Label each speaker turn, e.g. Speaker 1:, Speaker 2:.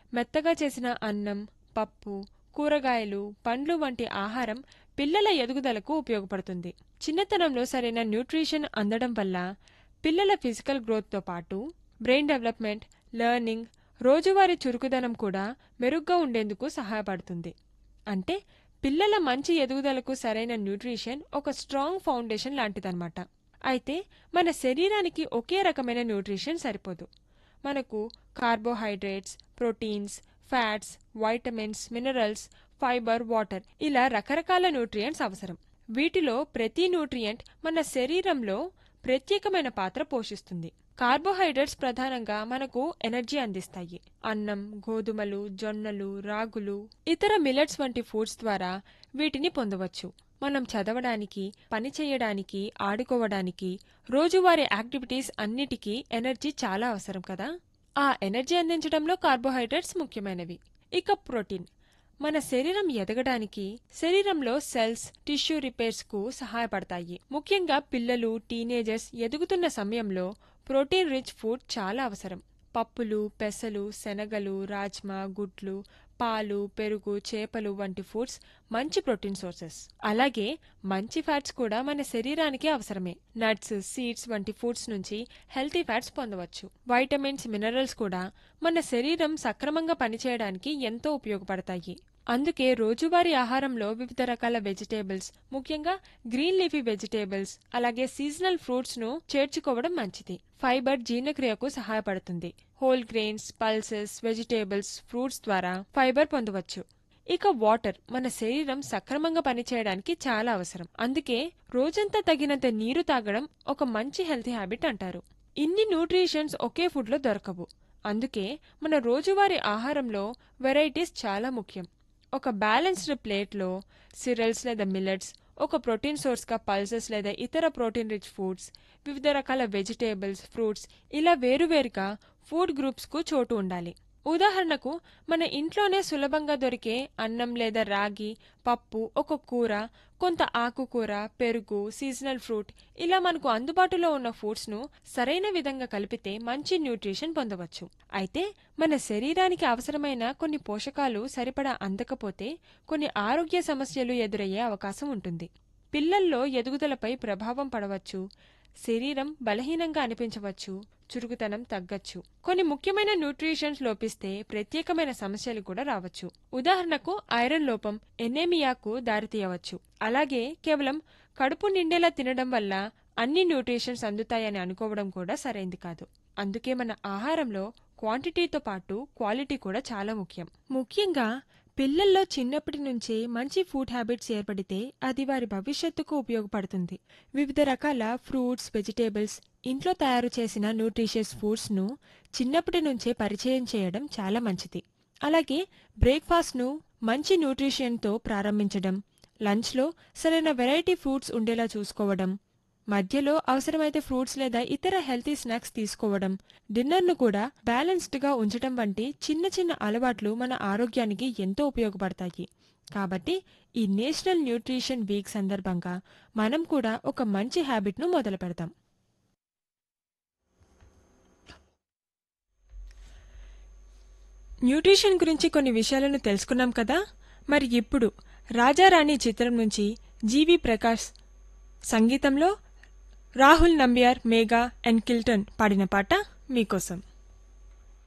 Speaker 1: మెత్తగా చేసిన అన్నం పప్పు కూరగాయలు పండ్లు వంటి ఆహారం పిల్లల ఎదుగుదలకు ఉపయోగపడుతుంది చిన్నతనంలో సరైన న్యూట్రిషన్ అందడం వల్ల పిల్లల ఫిజికల్ గ్రోత్తో పాటు బ్రెయిన్ డెవలప్మెంట్ లెర్నింగ్ రోజువారీ చురుకుదనం కూడా మెరుగ్గా ఉండేందుకు సహాయపడుతుంది అంటే పిల్లల మంచి ఎదుగుదలకు సరైన న్యూట్రిషన్ ఒక స్ట్రాంగ్ ఫౌండేషన్ లాంటిదన్నమాట అయితే మన శరీరానికి ఒకే రకమైన న్యూట్రిషన్ సరిపోదు మనకు carbohydrates proteins fats vitamins minerals fibre water ఇలా రకరకాల న్యూట్రియంట్స్ అవసరం వీటిలో ప్రతి న్యూట్రియంట్ మన శరీరంలో ప్రత్యేకమైన పాత్ర పోషిస్తుంది కార్బోహైడ్రేట్స్ ప్రధానంగా మనకు ఎనర్జీ అందిస్తాయి అన్నం గోధుమలు జొన్నలు రాగులు ఇతర మిల్లెట్స్ వంటి ఫుడ్స్ ద్వారా వీటిని పొందవచ్చు మనం చదవడానికి పని చేయడానికి ఆడుకోవడానికి రోజువారీ యాక్టివిటీస్ అన్నిటికీ ఎనర్జీ చాలా అవసరం కదా ఆ ఎనర్జీ అందించడంలో కార్బోహైడ్రేట్స్ ముఖ్యమైనవి ఇక ప్రోటీన్ మన శరీరం ఎదగడానికి శరీరంలో సెల్స్ టిష్యూ రిపేర్స్ కు సహాయపడతాయి ముఖ్యంగా పిల్లలు టీనేజర్స్ ఎదుగుతున్న సమయంలో ప్రోటీన్ రిచ్ ఫుడ్ చాలా అవసరం పప్పులు పెసలు శనగలు రాజ్మా గుడ్లు పాలు పెరుగు చేపలు వంటి ఫుడ్స్ మంచి ప్రోటీన్ సోర్సెస్ అలాగే మంచి ఫ్యాట్స్ కూడా మన శరీరానికి అవసరమే నట్స్ సీడ్స్ వంటి ఫుడ్స్ నుంచి హెల్తీ ఫ్యాట్స్ పొందవచ్చు వైటమిన్స్ మినరల్స్ కూడా మన శరీరం సక్రమంగా పనిచేయడానికి ఎంతో ఉపయోగపడతాయి అందుకే రోజువారీ ఆహారంలో వివిధ రకాల వెజిటేబుల్స్ ముఖ్యంగా గ్రీన్ లీఫీ వెజిటేబుల్స్ అలాగే సీజనల్ ఫ్రూట్స్ ను చేర్చుకోవడం మంచిది ఫైబర్ జీర్ణక్రియకు సహాయపడుతుంది whole grains pulses vegetables fruits ద్వారా ఫైబర్ పొందవచ్చు ఇక వాటర్ మన శరీరం సక్రమంగా పనిచేయడానికి చాలా అవసరం అందుకే రోజంతా తగినంత నీరు తాగడం ఒక మంచి హెల్తీ హ్యాబిట్ అంటారు ఇన్ని న్యూట్రిషన్స్ ఒకే ఫుడ్లో దొరకవు అందుకే మన రోజువారీ ఆహారంలో వెరైటీస్ చాలా ముఖ్యం ఒక బ్యాలెన్స్డ్ ప్లేట్లో సిరల్స్ లేదా మిల్లెట్స్ ఒక ప్రోటీన్ సోర్స్గా పల్సెస్ లేదా ఇతర ప్రోటీన్ రిచ్ ఫుడ్స్ వివిధ రకాల వెజిటేబుల్స్ ఫ్రూట్స్ ఇలా వేరువేరుగా ఫుడ్ గ్రూప్స్కు చోటు ఉండాలి ఉదాహరణకు మన ఇంట్లోనే సులభంగా దొరికే అన్నం లేదా రాగి పప్పు ఒక కూర కొంత ఆకుకూర పెరుగు సీజనల్ ఫ్రూట్ ఇలా మనకు అందుబాటులో ఉన్న ఫుడ్స్ను సరైన విధంగా కలిపితే మంచి న్యూట్రిషన్ పొందవచ్చు అయితే మన శరీరానికి అవసరమైన కొన్ని పోషకాలు సరిపడా అందకపోతే కొన్ని ఆరోగ్య సమస్యలు ఎదురయ్యే అవకాశం ఉంటుంది పిల్లల్లో ఎదుగుదలపై ప్రభావం పడవచ్చు శరీరం బలహీనంగా అనిపించవచ్చు చురుకుతనం తగ్గచ్చు కొన్ని ముఖ్యమైన న్యూట్రిషన్స్ లోపిస్తే ప్రత్యేకమైన సమస్యలు కూడా రావచ్చు ఉదాహరణకు ఐరన్ లోపం ఎనేమియాకు దారితీయవచ్చు అలాగే కేవలం కడుపు నిండేలా తినడం వల్ల అన్ని న్యూట్రిషన్స్ అందుతాయని అనుకోవడం కూడా సరైంది కాదు అందుకే మన ఆహారంలో క్వాంటిటీతో పాటు క్వాలిటీ కూడా చాలా ముఖ్యం ముఖ్యంగా పిల్లల్లో చిన్నప్పటి నుంచే మంచి ఫుడ్ హ్యాబిట్స్ ఏర్పడితే అది వారి భవిష్యత్తుకు ఉపయోగపడుతుంది వివిధ రకాల ఫ్రూట్స్ వెజిటేబుల్స్ ఇంట్లో తయారు చేసిన న్యూట్రిషియస్ ఫుడ్స్ను చిన్నప్పటి నుంచే పరిచయం చేయడం చాలా మంచిది అలాగే బ్రేక్ఫాస్ట్ను మంచి న్యూట్రిషన్తో ప్రారంభించడం లంచ్లో సరైన వెరైటీ ఫ్రూట్స్ ఉండేలా చూసుకోవడం మధ్యలో అవసరమైతే ఫ్రూట్స్ లేదా ఇతర హెల్తీ స్నాక్స్ తీసుకోవడం డిన్నర్ను కూడా బ్యాలెన్స్డ్గా ఉంచడం వంటి చిన్న చిన్న అలవాట్లు మన ఆరోగ్యానికి ఎంతో ఉపయోగపడతాయి కాబట్టి ఈ నేషనల్ న్యూట్రిషన్ వీక్ సందర్భంగా మనం కూడా ఒక మంచి హ్యాబిట్ను మొదలు పెడతాం న్యూట్రిషన్ గురించి కొన్ని విషయాలను తెలుసుకున్నాం కదా మరి ఇప్పుడు రాజారాణి చిత్రం నుంచి జీవి ప్రకాష్ సంగీతంలో రాహుల్ నంబియార్ మేఘా అండ్ కిల్టన్ పాడిన పాట మీకోసం